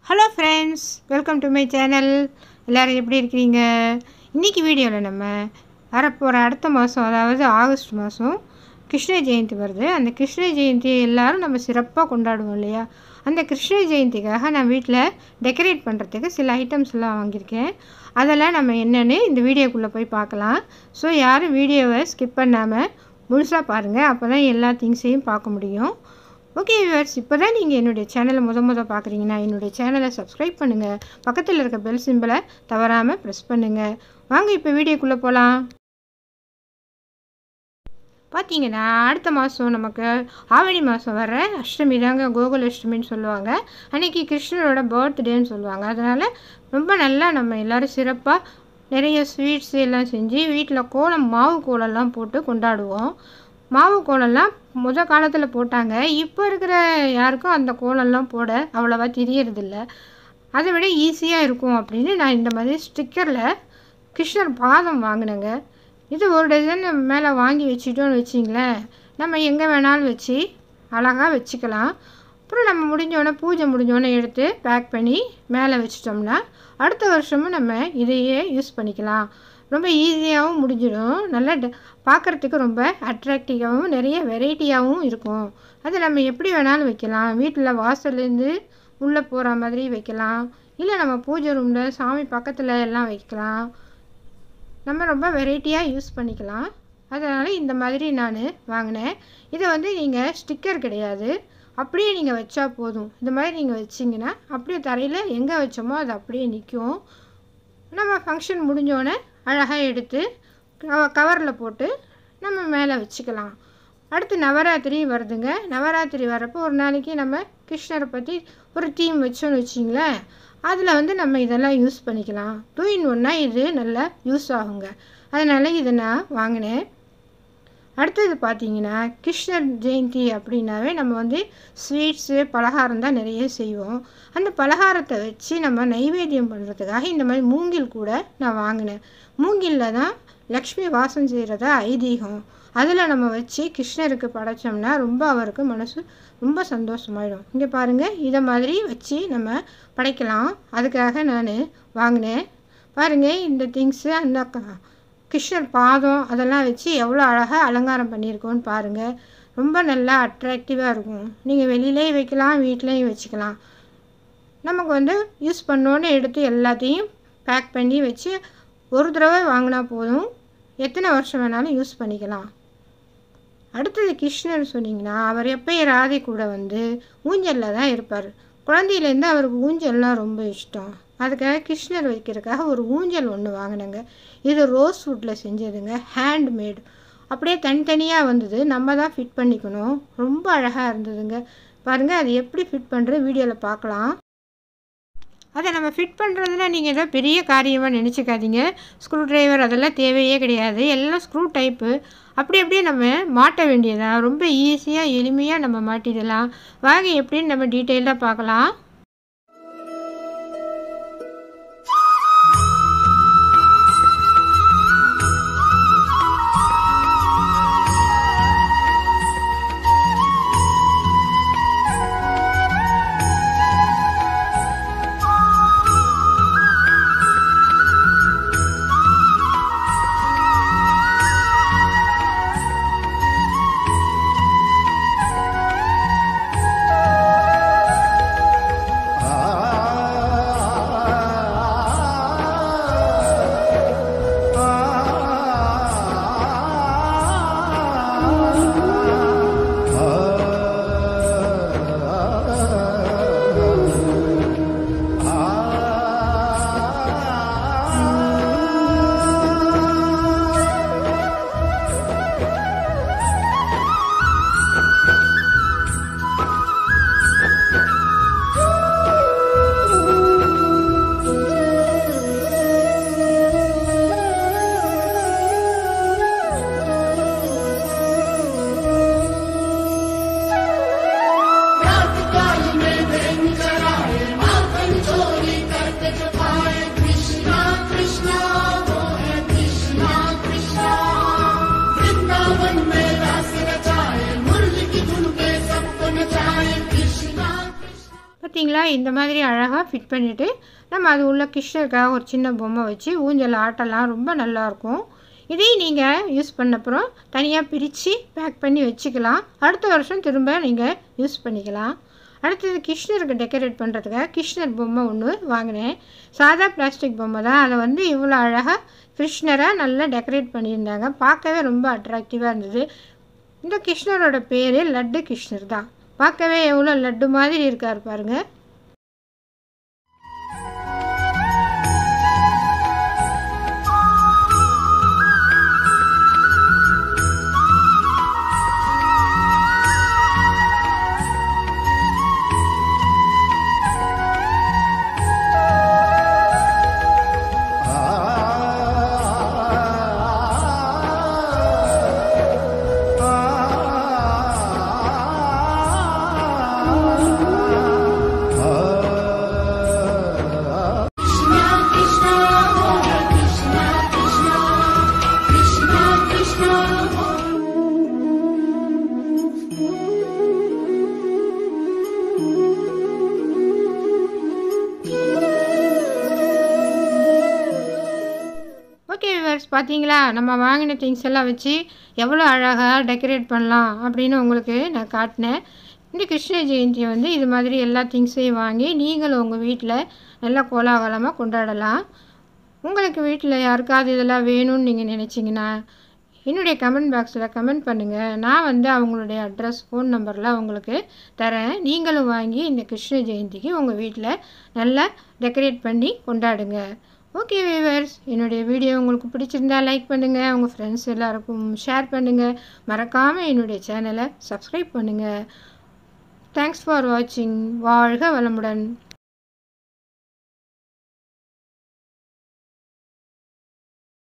hello friends welcome to my channel எல்லோரும் எப்படி இருக்கிறீங்க இன்றைக்கி வீடியோவில் நம்ம வரப்போகிற அடுத்த மாதம் அதாவது ஆகஸ்ட் மாதம் கிருஷ்ண ஜெயந்தி வருது அந்த கிருஷ்ண ஜெயந்தியை எல்லாரும் நம்ம சிறப்பாக கொண்டாடுவோம் இல்லையா அந்த கிருஷ்ண ஜெயந்திக்காக நான் வீட்டில் டெக்கரேட் பண்ணுறதுக்கு சில ஐட்டம்ஸ் எல்லாம் வாங்கியிருக்கேன் அதெல்லாம் நம்ம என்னென்னு இந்த வீடியோக்குள்ளே போய் பார்க்கலாம் ஸோ யாரும் வீடியோவை ஸ்கிப் பண்ணாமல் முழுசாக பாருங்கள் அப்போ தான் எல்லா திங்ஸையும் பார்க்க முடியும் ஓகே வியூவர்ஸ் இப்போ தான் நீங்கள் என்னுடைய சேனலை முத முத பார்க்குறீங்கன்னா என்னுடைய சேனலை சப்ஸ்கிரைப் பண்ணுங்கள் பக்கத்தில் இருக்க பெல் சிம்பிளை தவறாமல் ப்ரெஸ் பண்ணுங்கள் வாங்க இப்போ வீடியோக்குள்ளே போகலாம் பார்த்தீங்கன்னா அடுத்த மாதம் நமக்கு ஆவணி மாதம் வர அஷ்டமி தாங்க கோகுல அஷ்டமின்னு சொல்லுவாங்க அன்றைக்கி கிருஷ்ணரோட பர்த்டேன்னு சொல்லுவாங்க அதனால் ரொம்ப நல்லா நம்ம எல்லோரும் சிறப்பாக நிறைய ஸ்வீட்ஸ் எல்லாம் செஞ்சு வீட்டில் கோலம் மாவு கோலம்லாம் போட்டு கொண்டாடுவோம் மாவு கோலம்லாம் முத காலத்தில் போட்டாங்க இப்போ இருக்கிற யாருக்கும் அந்த கோலம்லாம் போட அவ்வளோவா தெரியறதில்ல அதை விட ஈஸியாக இருக்கும் அப்படின்னு நான் இந்த மாதிரி ஸ்டிக்கரில் கிருஷ்ணர் பாதம் வாங்கினேங்க இது ஒரு டஜன் மேலே வாங்கி வச்சுட்டோன்னு வச்சிங்களேன் நம்ம எங்கே வேணாலும் வச்சு அழகாக வச்சுக்கலாம் அப்புறம் நம்ம முடிஞ்சோடனே பூஜை முடிஞ்சோடனே எடுத்து பேக் பண்ணி மேலே வச்சிட்டோம்னா அடுத்த வருஷமும் நம்ம இதையே யூஸ் பண்ணிக்கலாம் ரொம்ப ஈஸியாகவும் முடிஞ்சிடும் நல்லா ட பார்க்குறதுக்கு ரொம்ப அட்ராக்டிவாகவும் நிறைய வெரைட்டியாகவும் இருக்கும் அது நம்ம எப்படி வேணாலும் வைக்கலாம் வீட்டில் வாசல்லேருந்து உள்ளே போகிற மாதிரி வைக்கலாம் இல்லை நம்ம பூஜை ரூமில் சாமி பக்கத்தில் எல்லாம் வைக்கலாம் நம்ம ரொம்ப வெரைட்டியாக யூஸ் பண்ணிக்கலாம் அதனால் இந்த மாதிரி நான் வாங்கினேன் இதை வந்து நீங்கள் ஸ்டிக்கர் கிடையாது அப்படியே நீங்கள் வச்சா போதும் இந்த மாதிரி நீங்கள் வச்சிங்கன்னா அப்படியே தரையில் எங்கே வச்சோமோ அது அப்படியே நிற்கும் நம்ம ஃபங்க்ஷன் முடிஞ்சோடனே அழகாக எடுத்து கவரில் போட்டு நம்ம மேலே வச்சுக்கலாம் அடுத்து நவராத்திரி வருதுங்க நவராத்திரி வரப்போ ஒரு நாளைக்கு நம்ம கிருஷ்ணரை பற்றி ஒரு தீம் வச்சோன்னு வச்சிங்களேன் அதில் வந்து நம்ம இதெல்லாம் யூஸ் பண்ணிக்கலாம் டூ இன் ஒன்னா இது நல்லா யூஸ் ஆகுங்க அதனால் இதை நான் வாங்கினேன் அடுத்தது பார்த்தீங்கன்னா கிருஷ்ணர் ஜெயந்தி அப்படின்னாவே நம்ம வந்து ஸ்வீட்ஸு பலகாரம் தான் நிறைய செய்வோம் அந்த பலகாரத்தை வச்சு நம்ம நைவேத்தியம் பண்ணுறதுக்காக இந்த மாதிரி மூங்கில் கூட நான் வாங்கினேன் மூங்கிலில் தான் லக்ஷ்மி வாசம் செய்கிறதா ஐதீகம் அதில் நம்ம வச்சு கிருஷ்ணருக்கு படைச்சோம்னா ரொம்ப அவருக்கு மனசு ரொம்ப சந்தோஷமாயிடும் இங்கே பாருங்கள் இதை மாதிரி வச்சு நம்ம படைக்கலாம் அதுக்காக நான் வாங்கினேன் பாருங்கள் இந்த திங்ஸு அந்த கிருஷ்ணர் பாதம் அதெல்லாம் வச்சு எவ்வளோ அழகாக அலங்காரம் பண்ணியிருக்கோன்னு பாருங்கள் ரொம்ப நல்லா அட்ராக்டிவாக இருக்கும் நீங்கள் வெளியிலே வைக்கலாம் வீட்லேயும் வச்சுக்கலாம் நமக்கு வந்து யூஸ் பண்ணோன்னு எடுத்து எல்லாத்தையும் பேக் பண்ணி வச்சு ஒரு தடவை வாங்கினா போதும் எத்தனை வருஷம் வேணாலும் யூஸ் பண்ணிக்கலாம் அடுத்தது கிருஷ்ணர் சொன்னிங்கன்னா அவர் எப்பயும் ராதை கூட வந்து ஊஞ்சலில் தான் இருப்பார் குழந்தையிலேருந்து அவருக்கு ஊஞ்சல்லாம் ரொம்ப இஷ்டம் அதுக்காக கிருஷ்ணர் வைக்கிறதுக்காக ஒரு ஊஞ்சல் ஒன்று வாங்கினேங்க இது ரோஸ் வுட்டில் செஞ்சதுங்க ஹேண்ட்மேடு அப்படியே தனித்தனியாக வந்தது நம்ம தான் ஃபிட் பண்ணிக்கணும் ரொம்ப அழகாக இருந்ததுங்க பாருங்கள் அது எப்படி ஃபிட் பண்ணுற வீடியோவில் பார்க்கலாம் அதை நம்ம ஃபிட் பண்ணுறதுல நீங்கள் ஏதோ பெரிய காரியமாக நினச்சிக்காதீங்க ஸ்க்ரூ ட்ரைவர் அதெல்லாம் தேவையே கிடையாது எல்லாம் ஸ்க்ரூ டைப்பு அப்படி அப்படியே நம்ம மாட்ட வேண்டியதான் ரொம்ப ஈஸியாக எளிமையாக நம்ம மாட்டிடலாம் வாங்க எப்படின்னு நம்ம டீட்டெயிலாக பார்க்கலாம் பார்த்தீங்களா இந்த மாதிரி அழகாக ஃபிட் பண்ணிவிட்டு நம்ம அது உள்ள கிருஷ்ணருக்காக ஒரு சின்ன பொம்மை வச்சு ஊஞ்சல் ஆட்டலாம் ரொம்ப நல்லாயிருக்கும் இதையும் நீங்கள் யூஸ் பண்ணப்புறம் தனியாக பிரித்து பேக் பண்ணி வச்சுக்கலாம் அடுத்த வருஷம் திரும்ப நீங்கள் யூஸ் பண்ணிக்கலாம் அடுத்தது கிருஷ்ணருக்கு டெக்கரேட் பண்ணுறதுக்காக கிருஷ்ணர் பொம்மை ஒன்று வாங்கினேன் சாதா பிளாஸ்டிக் பொம்மை தான் அதை வந்து இவ்வளோ அழகாக கிருஷ்ணராக நல்லா டெக்கரேட் பண்ணியிருந்தாங்க பார்க்கவே ரொம்ப அட்ராக்டிவாக இருந்தது இந்த கிருஷ்ணரோட பேர் லட்டு கிருஷ்ணர் தான் பார்க்கவே எவ்வளோ லட்டு மாதிரி இருக்கார் பாருங்கள் ஓகே விவர்ஸ் பார்த்தீங்களா நம்ம வாங்கின திங்ஸ் எல்லாம் வச்சு எவ்வளோ அழகாக டெக்கரேட் பண்ணலாம் அப்படின்னு உங்களுக்கு நான் காட்டினேன் இந்த கிருஷ்ண ஜெயந்தியை வந்து இது மாதிரி எல்லா திங்ஸையும் வாங்கி நீங்களும் உங்கள் வீட்டில் நல்லா கோலாகலமாக கொண்டாடலாம் உங்களுக்கு வீட்டில் யாருக்காவது இதெல்லாம் வேணும்னு நீங்கள் நினச்சிங்கன்னா என்னுடைய கமெண்ட் பாக்ஸில் கமெண்ட் பண்ணுங்கள் நான் வந்து அவங்களுடைய அட்ரஸ் ஃபோன் நம்பர்லாம் உங்களுக்கு தரேன் நீங்களும் வாங்கி இந்த கிருஷ்ண ஜெயந்திக்கு உங்கள் வீட்டில் நல்லா டெக்கரேட் பண்ணி கொண்டாடுங்க ஓகே வியூவர்ஸ் என்னுடைய வீடியோ உங்களுக்கு பிடிச்சிருந்தா லைக் பண்ணுங்கள் உங்கள் ஃப்ரெண்ட்ஸ் எல்லாருக்கும் ஷேர் பண்ணுங்கள் மறக்காமல் என்னுடைய சேனலை சப்ஸ்கிரைப் பண்ணுங்கள் தேங்க்ஸ் ஃபார் வாட்சிங் வாழ்க வளமுடன்